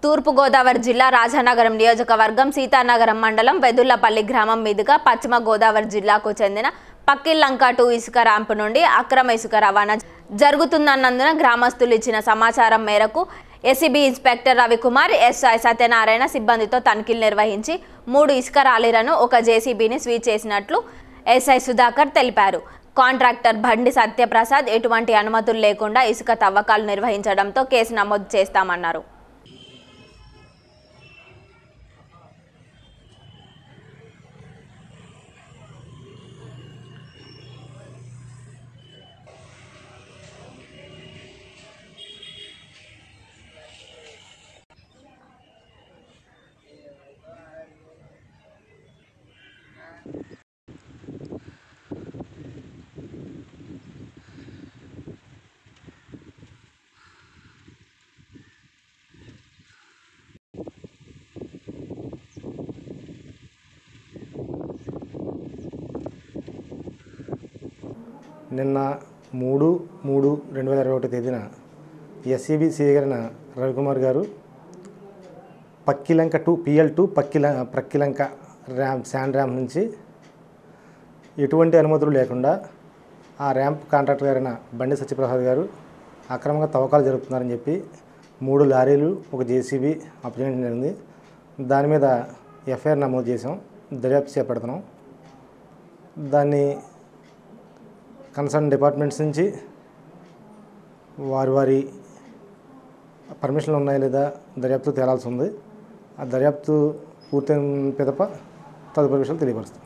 తూర్పుగోదావరి జిల్లా రాజానగరం నియోజకవర్గం సీతానగరం మండలం వెదుళ్లపల్లి గ్రామం మీదుగా పశ్చిమ గోదావరి జిల్లాకు చెందిన పక్కిల్లంక టూ ఇసుక ర్యాంపు నుండి అక్రమ ఇసుక రవాణా జరుగుతున్నందున గ్రామస్తులు ఇచ్చిన సమాచారం మేరకు ACB inspector Ravikumar SI Satyanarayana సిబ్బందితో తనిఖీలు నిర్వహించి మూడు ఇసుక రాలీలను ఒక జేసీబీని స్వీచ్ చేసినట్లు ఎస్ఐ సుధాకర్ తెలిపారు కాంట్రాక్టర్ బండి సత్యప్రసాద్ ఎటువంటి అనుమతులు లేకుండా ఇసుక తవ్వకాలు నిర్వహించడంతో కేసు నమోదు చేస్తామన్నారు నిన్న మూడు మూడు రెండు వేల ఇరవై ఒకటి తేదీన ఎస్సీబీ సీగరిన Ravikumar garu Pakkilanka to PL to Pakkila Prakkilanka ramp sand ramp నుంచి ఎటువంటి అనుమతులు లేకుండా ఆ ర్యాంప్ కాంట్రాక్టర్ గారైన బండి సత్యప్రసాద్ గారు అక్రమంగా తవ్వకాలు జరుపుతున్నారని చెప్పి మూడు లారీలు ఒక జేసీబీ అప్పగించడం జరిగింది దాని మీద ఎఫ్ఐఆర్ నమోదు చేసాం దర్యాప్తు చేపడుతున్నాం దాన్ని కన్సర్న్ డిపార్ట్మెంట్స్ నుంచి వారి వారి పర్మిషన్లు ఉన్నాయా లేదా దర్యాప్తు తేలాల్సి ఉంది ఆ దర్యాప్తు పూర్తయిన పిదప తదుపరి విషయాలు తెలియపరుస్తాం